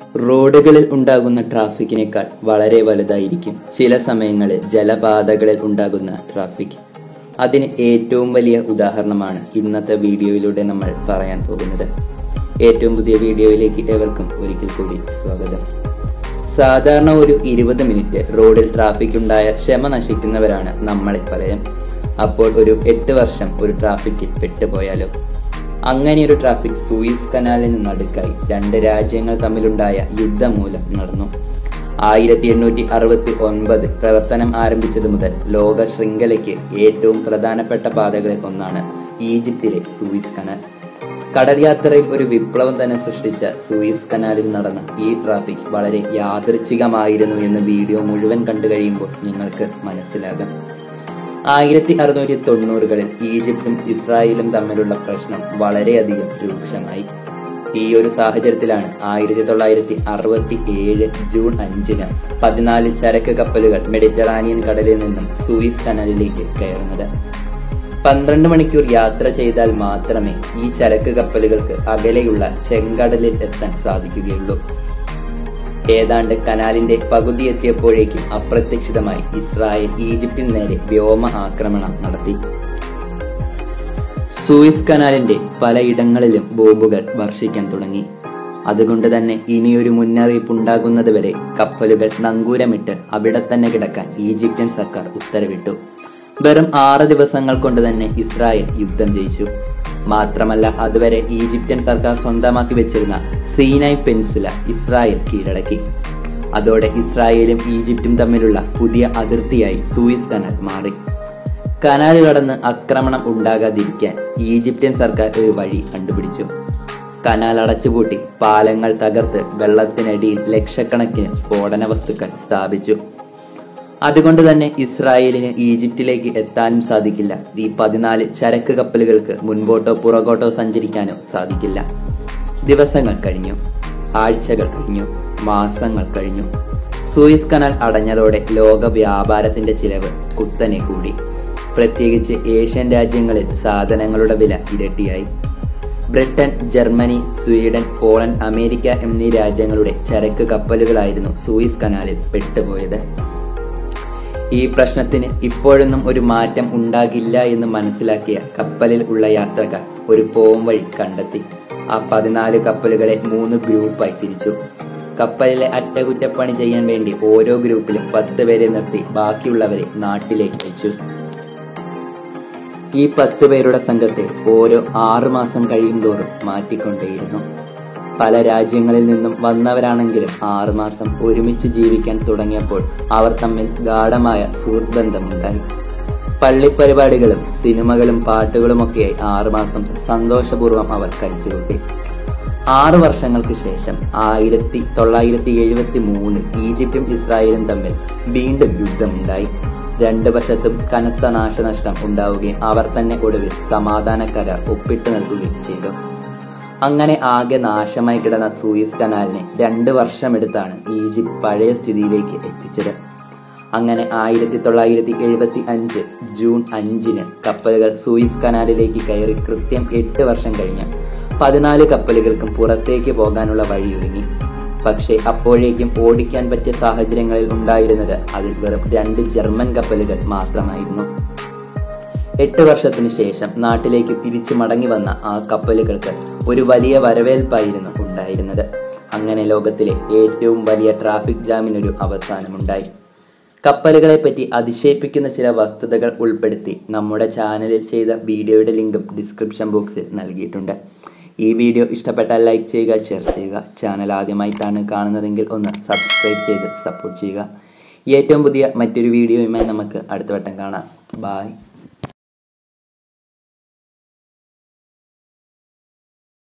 റോഡുകളിൽ ഉണ്ടാകുന്ന ട്രാഫിക്കിനേക്കാൾ വളരെ വലുതായിരിക്കും ചില സമയങ്ങളിൽ ജലപാതകളിൽ ഉണ്ടാകുന്ന ട്രാഫിക് അതിന് ഏറ്റവും വലിയ ഉദാഹരണമാണ് ഇന്നത്തെ വീഡിയോയിലൂടെ നമ്മൾ പറയാൻ പോകുന്നത് ഏറ്റവും പുതിയ വീഡിയോയിലേക്ക് ഏവർക്കും ഒരിക്കൽ കൂടി സ്വാഗതം സാധാരണ ഒരു ഇരുപത് മിനിറ്റ് റോഡിൽ ട്രാഫിക് ഉണ്ടായ ക്ഷമ നശിക്കുന്നവരാണ് നമ്മളിൽ പലരും അപ്പോൾ ഒരു എട്ട് വർഷം ഒരു ട്രാഫിക്കിൽ പെട്ടുപോയാലോ അങ്ങനെ ഒരു ട്രാഫിക് സൂയിസ് കനാലിന് നടുക്കായി രണ്ട് രാജ്യങ്ങൾ തമ്മിലുണ്ടായ യുദ്ധം മൂലം നടന്നു ആയിരത്തി എണ്ണൂറ്റി അറുപത്തി ഒൻപത് പ്രവർത്തനം ആരംഭിച്ചത് മുതൽ ലോക ശൃംഖലയ്ക്ക് ഏറ്റവും പ്രധാനപ്പെട്ട പാതകളിൽ ഒന്നാണ് ഈജിപ്തിലെ സൂയിസ് കനാൽ കടൽ യാത്രയിൽ ഒരു വിപ്ലവം തന്നെ സൃഷ്ടിച്ച സൂയിസ് കനാലിൽ നടന്ന ഈ ട്രാഫിക് വളരെ യാദൃച്ഛികമായിരുന്നു എന്ന് വീഡിയോ മുഴുവൻ കണ്ടു കഴിയുമ്പോൾ നിങ്ങൾക്ക് മനസ്സിലാകാം ആയിരത്തി അറുന്നൂറ്റി തൊണ്ണൂറുകളിൽ ഈജിപ്തും ഇസ്രായേലും തമ്മിലുള്ള പ്രശ്നം വളരെയധികം രൂക്ഷമായി ഈ ഒരു സാഹചര്യത്തിലാണ് ആയിരത്തി തൊള്ളായിരത്തി അറുപത്തി ഏഴ് ജൂൺ അഞ്ചിന് പതിനാല് ചരക്ക് കപ്പലുകൾ മെഡിറ്ററാനിയൻ കടലിൽ നിന്നും സൂയിസ് കനാലിലേക്ക് കയറുന്നത് പന്ത്രണ്ട് മണിക്കൂർ യാത്ര ചെയ്താൽ മാത്രമേ ഈ ചരക്ക് കപ്പലുകൾക്ക് അകലെയുള്ള ചെങ്കടലിൽ എത്താൻ സാധിക്കുകയുള്ളൂ ഏതാണ്ട് കനാലിന്റെ പകുതി എത്തിയപ്പോഴേക്കും അപ്രത്യക്ഷിതമായി ഇസ്രായേൽ ഈജിപ്തിന് നേരെ വ്യോമ ആക്രമണം നടത്തി സൂയിസ് കനാലിന്റെ പലയിടങ്ങളിലും ബോംബുകൾ വർഷിക്കാൻ തുടങ്ങി അതുകൊണ്ട് തന്നെ ഇനിയൊരു മുന്നറിയിപ്പ് ഉണ്ടാകുന്നത് വരെ കപ്പലുകൾ നങ്കൂരമിട്ട് അവിടെ തന്നെ കിടക്കാൻ ഈജിപ്ഷ്യൻ സർക്കാർ ഉത്തരവിട്ടു വെറും ആറ് ദിവസങ്ങൾ കൊണ്ട് തന്നെ ഇസ്രായേൽ യുദ്ധം ജയിച്ചു മാത്രമല്ല അതുവരെ ഈജിപ്ഷ്യൻ സർക്കാർ സ്വന്തമാക്കി വെച്ചിരുന്ന സീനായ് പെൻസുല ഇസ്രായേൽ കീഴടക്കി അതോടെ ഇസ്രായേലും ഈജിപ്തും തമ്മിലുള്ള പുതിയ അതിർത്തിയായി സൂയിസ് കനാൽ മാറി കനാൽ കടന്ന് ആക്രമണം ഉണ്ടാകാതിരിക്കാൻ ഈജിപ്ഷ്യൻ സർക്കാർ ഒരു വഴി കണ്ടുപിടിച്ചു കനാൽ അടച്ചുപൂട്ടി പാലങ്ങൾ തകർത്ത് വെള്ളത്തിനടിയിൽ ലക്ഷക്കണക്കിന് സ്ഫോടന വസ്തുക്കൾ സ്ഥാപിച്ചു അതുകൊണ്ട് തന്നെ ഇസ്രായേലിന് ഈജിപ്തിലേക്ക് എത്താനും സാധിക്കില്ല ഈ പതിനാല് ചരക്ക് കപ്പലുകൾക്ക് മുൻപോട്ടോ പുറകോട്ടോ സഞ്ചരിക്കാനോ സാധിക്കില്ല ദിവസങ്ങൾ കഴിഞ്ഞു ആഴ്ചകൾ കഴിഞ്ഞു മാസങ്ങൾ കഴിഞ്ഞു സൂയിസ് കനാൽ അടഞ്ഞതോടെ ലോക വ്യാപാരത്തിന്റെ ചിലവ് കുത്തനെ കൂടി പ്രത്യേകിച്ച് ഏഷ്യൻ രാജ്യങ്ങളിൽ സാധനങ്ങളുടെ വില ഇരട്ടിയായി Britain Germany Sweden Poland America എന്നീ രാജ്യങ്ങളുടെ ചരക്ക് കപ്പലുകളായിരുന്നു സൂയിസ് കനാലിൽ പെട്ടുപോയത് ഈ പ്രശ്നത്തിന് ഇപ്പോഴൊന്നും ഒരു മാറ്റം ഉണ്ടാകില്ല എന്ന് മനസ്സിലാക്കിയ കപ്പലിൽ ഉള്ള യാത്രക്കാർ ഒരു പോം വഴി കണ്ടെത്തി ആ പതിനാല് കപ്പലുകളെ മൂന്ന് ഗ്രൂപ്പായി തിരിച്ചു കപ്പലിലെ അറ്റകുറ്റപ്പണി ചെയ്യാൻ വേണ്ടി ഓരോ ഗ്രൂപ്പിലും പത്ത് പേരെ നിർത്തി ബാക്കിയുള്ളവരെ നാട്ടിലേക്ക് അയച്ചു ഈ പത്ത് പേരുടെ സംഘത്തെ ഓരോ ആറു മാസം കഴിയും തോറും മാറ്റിക്കൊണ്ടേയിരുന്നു പല രാജ്യങ്ങളിൽ നിന്നും വന്നവരാണെങ്കിലും ആറുമാസം ഒരുമിച്ച് ജീവിക്കാൻ തുടങ്ങിയപ്പോൾ അവർ തമ്മിൽ ഗാഠമായ സുഹൃത്ബന്ധമുണ്ടായി പള്ളിപ്പരിപാടികളും സിനിമകളും പാട്ടുകളുമൊക്കെയായി ആറുമാസം സന്തോഷപൂർവ്വം അവർ കഴിച്ചുകൂട്ടി ആറ് വർഷങ്ങൾക്ക് ശേഷം ആയിരത്തി തൊള്ളായിരത്തി എഴുപത്തി മൂന്നിൽ ഈജിപ്തും ഇസ്രായേലും തമ്മിൽ വീണ്ടും യുദ്ധമുണ്ടായി രണ്ടു വശത്തും കനത്ത നാശനഷ്ടം ഉണ്ടാവുകയും അവർ തന്നെ ഒടുവിൽ സമാധാന കരാർ ഒപ്പിട്ടു നൽകുകയും ചെയ്തു അങ്ങനെ ആകെ നാശമായി കിടന്ന സൂയിസ് കനാലിനെ രണ്ട് വർഷമെടുത്താണ് ഈജിപ്ത് പഴയ സ്ഥിതിയിലേക്ക് എത്തിച്ചത് അങ്ങനെ ആയിരത്തി തൊള്ളായിരത്തി എഴുപത്തി അഞ്ച് ജൂൺ അഞ്ചിന് കപ്പലുകൾ സൂയിസ് കനാലിലേക്ക് കയറി കൃത്യം എട്ട് വർഷം കഴിഞ്ഞ് പതിനാല് കപ്പലുകൾക്കും പുറത്തേക്ക് പോകാനുള്ള വഴിയൊരുങ്ങി പക്ഷേ അപ്പോഴേക്കും ഓടിക്കാൻ പറ്റിയ സാഹചര്യങ്ങളിൽ ഉണ്ടായിരുന്നത് അതിൽ വെറും രണ്ട് ജർമ്മൻ കപ്പലുകൾ മാത്രമായിരുന്നു എട്ട് വർഷത്തിന് ശേഷം നാട്ടിലേക്ക് തിരിച്ചു മടങ്ങി വന്ന ആ കപ്പലുകൾക്ക് ഒരു വലിയ വരവേൽപ്പായിരുന്നു ഉണ്ടായിരുന്നത് അങ്ങനെ ലോകത്തിലെ ഏറ്റവും വലിയ ട്രാഫിക് ജാമിനൊരു അവസാനമുണ്ടായി കപ്പലുകളെ പറ്റി അതിശയിപ്പിക്കുന്ന ചില വസ്തുതകൾ ഉൾപ്പെടുത്തി നമ്മുടെ ചാനലിൽ ചെയ്ത വീഡിയോയുടെ ലിങ്കും ഡിസ്ക്രിപ്ഷൻ ബോക്സിൽ നൽകിയിട്ടുണ്ട് ഈ വീഡിയോ ഇഷ്ടപ്പെട്ടാൽ ലൈക്ക് ചെയ്യുക ഷെയർ ചെയ്യുക ചാനൽ ആദ്യമായിട്ടാണ് കാണുന്നതെങ്കിൽ ഒന്ന് സബ്സ്ക്രൈബ് ചെയ്ത് സപ്പോർട്ട് ചെയ്യുക ഏറ്റവും പുതിയ മറ്റൊരു വീഡിയോയുമായി നമുക്ക് അടുത്ത വട്ടം കാണാം ബായ്